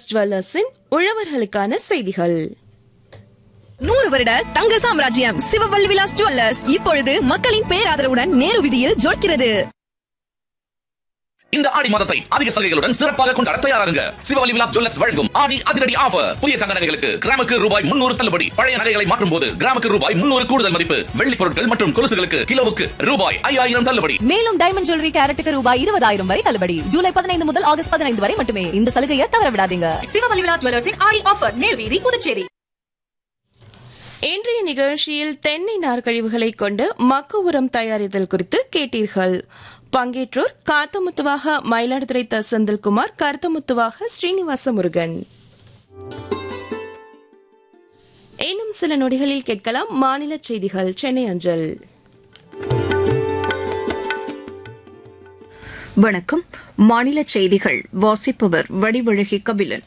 ஜுவல்லர்ஸின் உழவர்களுக்கான செய்திகள் நூறு வருட தங்க சாம்ராஜ்யம் சிவவல்லி விலாஸ் ஜுவல்லர்ஸ் இப்பொழுது மக்களின் பேராதரவுடன் நேரு விதியில் ஜொலிக்கிறது இந்த ஆடி மாதத்தை அதிக சலுகைகளுடன் சிறப்பாக கொண்டாட தயாராகுங்க சிவவலி விலாஸ் ஜுவல்லர்ஸ் வழங்கும் ஆடி அதிரடி ஆஃபர் புதிய தங்க நகைகளுக்கு கிராமுக்கு ரூபாய் முன்னூறு தள்ளுபடி பழைய நகைகளை மாற்றும் போது கிராமுக்கு ரூபாய் முன்னூறு கூடுதல் மதிப்பு வெள்ளி பொருட்கள் மற்றும் கொலுசுகளுக்கு கிலோவுக்கு ரூபாய் ஐயாயிரம் தள்ளுபடி மேலும் டைமண்ட் ஜுவல்லரி கேரட்டுக்கு ரூபாய் இருபதாயிரம் வரை தள்ளுபடி ஜூலை பதினைந்து முதல் ஆகஸ்ட் பதினைந்து வரை மட்டுமே இந்த சலுகையை தவற விடாதீங்க சிவவல்லி விலாஸ் ஜுவல்லர்ஸின் ஆடி ஆஃபர் நேர்வீதி புதுச்சேரி இன்றைய நிகழ்ச்சியில் தென்னை நார்க்கழிவுகளை கொண்டு மக்கு உரம் தயாரித்தல் குறித்து கேட்டீர்கள் பங்கேற்றோர் காத்தமுத்துவாக மயிலாடுதுறை த செந்தில்குமார் கருத்தமுத்துவாக ஸ்ரீனிவாச முருகன் இன்னும் சில நொடிகளில் கேட்கலாம் மாநில செய்திகள் சென்னை அஞ்சல் வணக்கம் மாநில செய்திகள் வாசிப்பவர் வடிவழகி கபிலன்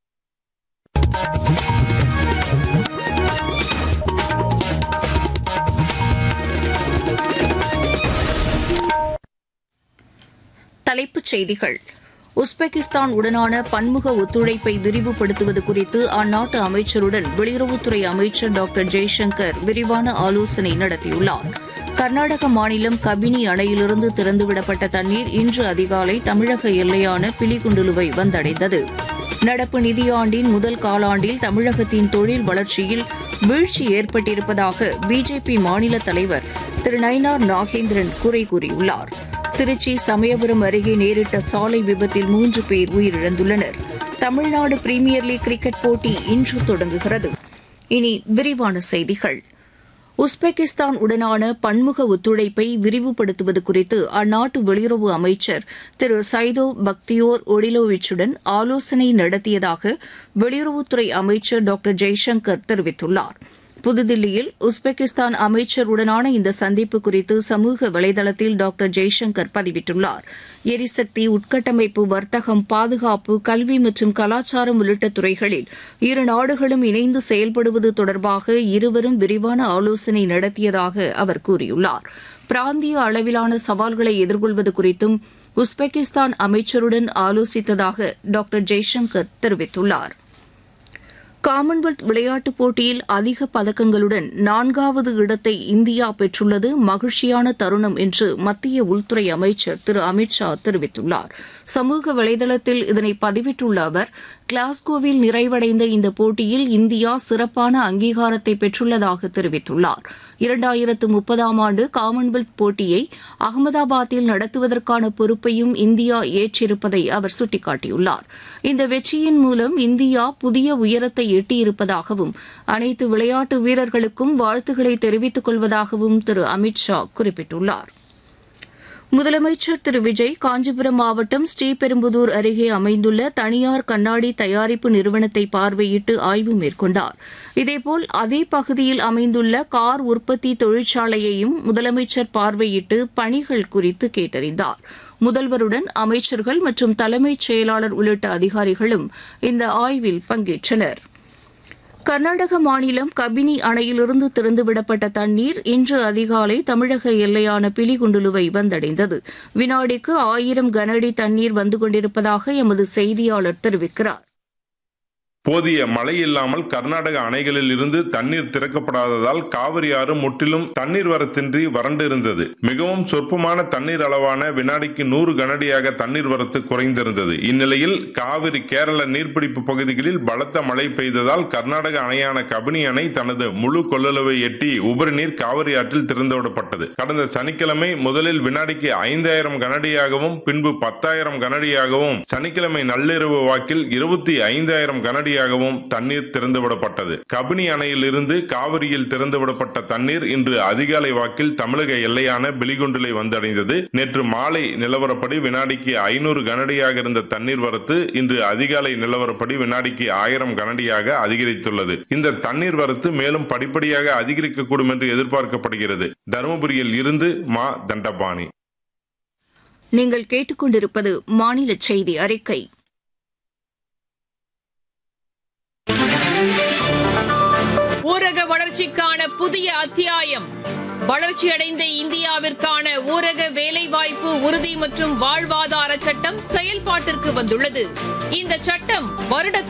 தலைப்புச் செய்திகள் உஸ்பெகிஸ்தான் உடனான பன்முக ஒத்துழைப்பை விரிவுபடுத்துவது குறித்து அந்நாட்டு அமைச்சருடன் வெளியுறவுத்துறை அமைச்சர் டாக்டர் ஜெய்சங்கர் விரிவான ஆலோசனை நடத்தியுள்ளார் கர்நாடக மாநிலம் கபினி அணையிலிருந்து திறந்துவிடப்பட்ட தண்ணீர் இன்று அதிகாலை தமிழக எல்லையான பிலிகுண்டுலுவை வந்தடைந்தது நடப்பு நிதியாண்டின் முதல் காலாண்டில் தமிழகத்தின் தொழில் வளர்ச்சியில் வீழ்ச்சி ஏற்பட்டிருப்பதாக பிஜேபி மாநில தலைவர் திரு நயினார் நாகேந்திரன் குறை கூறியுள்ளார் திருச்சி சமயபுரம் அருகே நேரிட்ட சாலை விபத்தில் மூன்று பேர் உயிரிழந்துள்ளனர் தமிழ்நாடு பிரீமியர் லீக் கிரிக்கெட் போட்டி இன்று தொடங்குகிறது இனி விரிவான செய்திகள் உஸ்பெகிஸ்தான் உடனான பன்முக ஒத்துழைப்பை விரிவுபடுத்துவது குறித்து அந்நாட்டு வெளியுறவு அமைச்சர் திரு சைதோ பக்தியோர் ஒடிலோவிச்சுடன் ஆலோசனை நடத்தியதாக வெளியுறவுத்துறை அமைச்சர் டாக்டர் ஜெய்சங்கர் தெரிவித்துள்ளார் புதுதில்லியில் உஸ்பெகிஸ்தான் அமைச்சருடனான இந்த சந்திப்பு குறித்து சமூக வலைதளத்தில் டாக்டர் ஜெய்சங்கர் பதிவிட்டுள்ளார் எரிசக்தி உட்கட்டமைப்பு வர்த்தகம் பாதுகாப்பு கல்வி மற்றும் கலாச்சாரம் உள்ளிட்ட துறைகளில் இரு நாடுகளும் இணைந்து செயல்படுவது தொடர்பாக இருவரும் விரிவான ஆலோசனை நடத்தியதாக அவர் கூறியுள்ளார் பிராந்திய அளவிலான சவால்களை எதிர்கொள்வது குறித்தும் உஸ்பெகிஸ்தான் அமைச்சருடன் ஆலோசித்ததாக டாக்டர் ஜெய்சங்கர் தெரிவித்துள்ளார் காமன்வெல்த் விளையாட்டுப் போட்டியில் அதிக பதக்கங்களுடன் நான்காவது இடத்தை இந்தியா பெற்றுள்ளது மகிழ்ச்சியான தருணம் என்று மத்திய உள்துறை அமைச்சர் திரு அமித் ஷா தெரிவித்துள்ளார் சமூக வலைதளத்தில் இதனை பதிவிட்டுள்ள அவர் கிளாஸ்கோவில் நிறைவடைந்த இந்த போட்டியில் இந்தியா சிறப்பான அங்கீகாரத்தை பெற்றுள்ளதாக தெரிவித்துள்ளார் இரண்டாயிரத்து முப்பதாம் ஆண்டு காமன்வெல்த் போட்டியை அகமதாபாத்தில் நடத்துவதற்கான பொறுப்பையும் இந்தியா ஏற்றிருப்பதை அவர் சுட்டிக்காட்டியுள்ளார் இந்த வெற்றியின் மூலம் இந்தியா புதிய உயரத்தை எட்டியிருப்பதாகவும் அனைத்து விளையாட்டு வீரர்களுக்கும் வாழ்த்துக்களை தெரிவித்துக் கொள்வதாகவும் திரு அமித் ஷா குறிப்பிட்டுள்ளார் முதலமைச்சர் திரு விஜய் காஞ்சிபுரம் மாவட்டம் ஸ்ரீபெரும்புதூர் அருகே அமைந்துள்ள தனியார் கண்ணாடி தயாரிப்பு நிறுவனத்தை பார்வையிட்டு ஆய்வு மேற்கொண்டார் இதேபோல் அதே பகுதியில் அமைந்துள்ள கார் உற்பத்தி தொழிற்சாலையையும் முதலமைச்சர் பார்வையிட்டு பணிகள் குறித்து கேட்டறிந்தார் முதல்வருடன் அமைச்சர்கள் மற்றும் தலைமைச் செயலாளர் உள்ளிட்ட அதிகாரிகளும் இந்த ஆய்வில் பங்கேற்றனா் கர்நாடக மாநிலம் கபினி அணையிலிருந்து திறந்துவிடப்பட்ட தண்ணீர் இன்று அதிகாலை தமிழக எல்லையான பிலிகுண்டுலுவை வந்தடைந்தது வினாடிக்கு ஆயிரம் கனஅடி தண்ணீர் வந்து கொண்டிருப்பதாக எமது செய்தியாளர் தெரிவிக்கிறார் போதிய மழை இல்லாமல் கர்நாடக அணைகளில் இருந்து தண்ணீர் திறக்கப்படாததால் காவிரி ஆறு முற்றிலும் தண்ணீர் வரத்தின்றி வறண்டு இருந்தது மிகவும் சொற்பமான தண்ணீர் அளவான வினாடிக்கு நூறு கனடியாக தண்ணீர் வரத்து குறைந்திருந்தது இந்நிலையில் காவிரி கேரள நீர்பிடிப்பு பகுதிகளில் பலத்த மழை பெய்ததால் கர்நாடக அணையான கபினி அணை தனது முழு கொள்ளளவை எட்டி உபரி நீர் காவிரி ஆற்றில் திறந்துவிடப்பட்டது கடந்த சனிக்கிழமை முதலில் வினாடிக்கு ஐந்தாயிரம் கனடியாகவும் பின்பு பத்தாயிரம் கனடியாகவும் சனிக்கிழமை நள்ளிரவு வாக்கில் இருபத்தி ஐந்தாயிரம் கனடி உடனடியாகவும் தண்ணீர் திறந்துவிடப்பட்டது கபினி அணையில் இருந்து காவிரியில் திறந்துவிடப்பட்ட தண்ணீர் இன்று அதிகாலை வாக்கில் தமிழக எல்லையான பிலிகுண்டிலை வந்தடைந்தது நேற்று மாலை நிலவரப்படி வினாடிக்கு ஐநூறு கனடியாக இருந்த தண்ணீர் வரத்து இன்று அதிகாலை நிலவரப்படி வினாடிக்கு ஆயிரம் கனடியாக அதிகரித்துள்ளது இந்த தண்ணீர் வரத்து மேலும் படிப்படியாக அதிகரிக்கக்கூடும் என்று எதிர்பார்க்கப்படுகிறது தருமபுரியில் இருந்து மா தண்டபாணி நீங்கள் கேட்டுக்கொண்டிருப்பது மாநில செய்தி அறிக்கை ஊரக வளர்ச்சிக்கான புதிய அத்தியாயம் வளர்ச்சியடைந்த இந்தியாவிற்கான ஊரக வேலைவாய்ப்பு உறுதி மற்றும் வாழ்வாதார சட்டம் செயல்பாட்டிற்கு வந்துள்ளது இந்த சட்டம் வருடத்திற்கு